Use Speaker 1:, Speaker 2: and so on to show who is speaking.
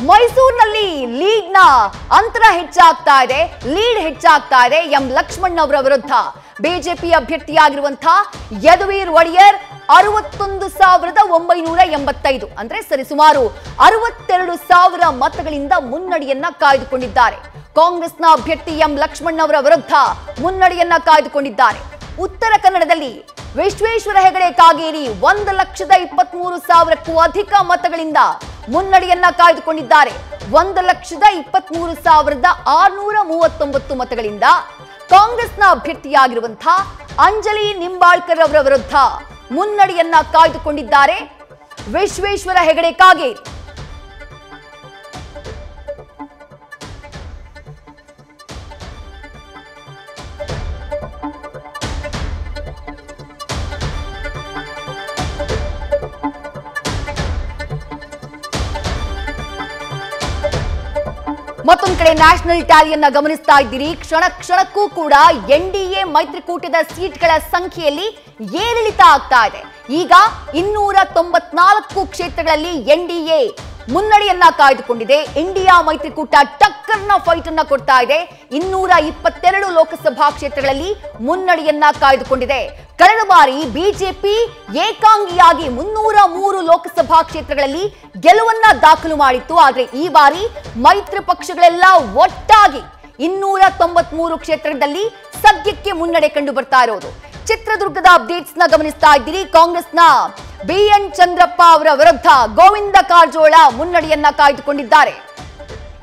Speaker 1: ಮೈಸೂರಿನಲ್ಲಿ ಲೀಡ್ ನ ಅಂತರ ಹೆಚ್ಚಾಗ್ತಾ ಇದೆ ಲೀಡ್ ಹೆಚ್ಚಾಗ್ತಾ ಇದೆ ಎಂ ಲಕ್ಷ್ಮಣ್ ಅವರ ವಿರುದ್ಧ ಬಿಜೆಪಿ ಅಭ್ಯರ್ಥಿಯಾಗಿರುವಂತಹ ಯದುವೀರ್ ಒಡೆಯರ್ ಅರವತ್ತೊಂದು ಸಾವಿರದ ಒಂಬೈನೂರ ಎಂಬತ್ತೈದು ಅಂದ್ರೆ ಸರಿಸುಮಾರು ಅರವತ್ತೆರಡು ಸಾವಿರ ಮತಗಳಿಂದ ಮುನ್ನಡೆಯನ್ನ ಕಾಯ್ದುಕೊಂಡಿದ್ದಾರೆ ಕಾಂಗ್ರೆಸ್ನ ಅಭ್ಯರ್ಥಿ ಎಂ ಲಕ್ಷ್ಮಣ್ ಅವರ ವಿರುದ್ಧ ಮುನ್ನಡೆಯನ್ನ ಕಾಯ್ದುಕೊಂಡಿದ್ದಾರೆ ಉತ್ತರ ಕನ್ನಡದಲ್ಲಿ ವಿಶ್ವೇಶ್ವರ ಹೆಗಡೆ ಕಾಗೇರಿ ಒಂದು ಲಕ್ಷದ ಇಪ್ಪತ್ಮೂರು ಸಾವಿರಕ್ಕೂ ಅಧಿಕ ಮತಗಳಿಂದ ಮುನ್ನಡೆಯನ್ನ ಕಾಯ್ದುಕೊಂಡಿದ್ದಾರೆ ಒಂದು ಲಕ್ಷದ ಇಪ್ಪತ್ಮೂರು ಸಾವಿರದ ಆರ್ನೂರ ಮೂವತ್ತೊಂಬತ್ತು ಮತಗಳಿಂದ ಕಾಂಗ್ರೆಸ್ನ ಅಭ್ಯರ್ಥಿಯಾಗಿರುವಂತಹ ಅಂಜಲಿ ನಿಂಬಾಳ್ಕರ್ ಅವರ ವಿರುದ್ಧ ಮುನ್ನಡೆಯನ್ನ ಕಾಯ್ದುಕೊಂಡಿದ್ದಾರೆ ವಿಶ್ವೇಶ್ವರ ಹೆಗಡೆ ಕಾಗೇರಿ ಮತ್ತೊಂದು ಕಡೆ ನ್ಯಾಷನಲ್ ಟ್ಯಾಲಿಯನ್ನ ಗಮನಿಸ್ತಾ ಇದ್ದೀರಿ ಕ್ಷಣ ಕ್ಷಣಕ್ಕೂ ಕೂಡ ಎನ್ ಡಿ ಎ ಮೈತ್ರಿಕೂಟದ ಸೀಟ್ಗಳ ಸಂಖ್ಯೆಯಲ್ಲಿ ಏರಿಳಿತ ಆಗ್ತಾ ಇದೆ ಈಗ ಇನ್ನೂರ ತೊಂಬತ್ನಾಲ್ಕು ಕ್ಷೇತ್ರಗಳಲ್ಲಿ ಎನ್ ಡಿ ಎ ಮುನ್ನಡೆಯನ್ನ ಕಾಯ್ದುಕೊಂಡಿದೆ ಇಂಡಿಯಾ ಮೈತ್ರಿಕೂಟ ಟಕ್ಕರ್ನ ಫೈಟ್ ಅನ್ನ ಕೊಡ್ತಾ ಇದೆ ಇನ್ನೂರ ಇಪ್ಪತ್ತೆರಡು ಲೋಕಸಭಾ ಕ್ಷೇತ್ರಗಳಲ್ಲಿ ಮುನ್ನಡೆಯನ್ನ ಕಾಯ್ದುಕೊಂಡಿದೆ ಕಳೆದ ಬಾರಿ ಬಿಜೆಪಿ ಏಕಾಂಗಿಯಾಗಿ ಮುನ್ನೂರ ಮೂರು ಲೋಕಸಭಾ ಕ್ಷೇತ್ರಗಳಲ್ಲಿ ಗೆಲುವನ್ನ ದಾಖಲು ಮಾಡಿತ್ತು ಆದ್ರೆ ಈ ಬಾರಿ ಮೈತ್ರಿ ಪಕ್ಷಗಳೆಲ್ಲ ಒಟ್ಟಾಗಿ ಇನ್ನೂರ ತೊಂಬತ್ಮೂರು ಕ್ಷೇತ್ರದಲ್ಲಿ ಸದ್ಯಕ್ಕೆ ಮುನ್ನಡೆ ಕಂಡು ಬರ್ತಾ ಇರೋದು ಚಿತ್ರದುರ್ಗದ ಅಪ್ಡೇಟ್ಸ್ ನ ಗಮನಿಸ್ತಾ ಇದ್ದೀರಿ ಕಾಂಗ್ರೆಸ್ನ ಬಿ ಎನ್ ಚಂದ್ರಪ್ಪ ಅವರ ವಿರುದ್ಧ ಗೋವಿಂದ ಕಾರಜೋಳ ಮುನ್ನಡೆಯನ್ನ ಕಾಯ್ದುಕೊಂಡಿದ್ದಾರೆ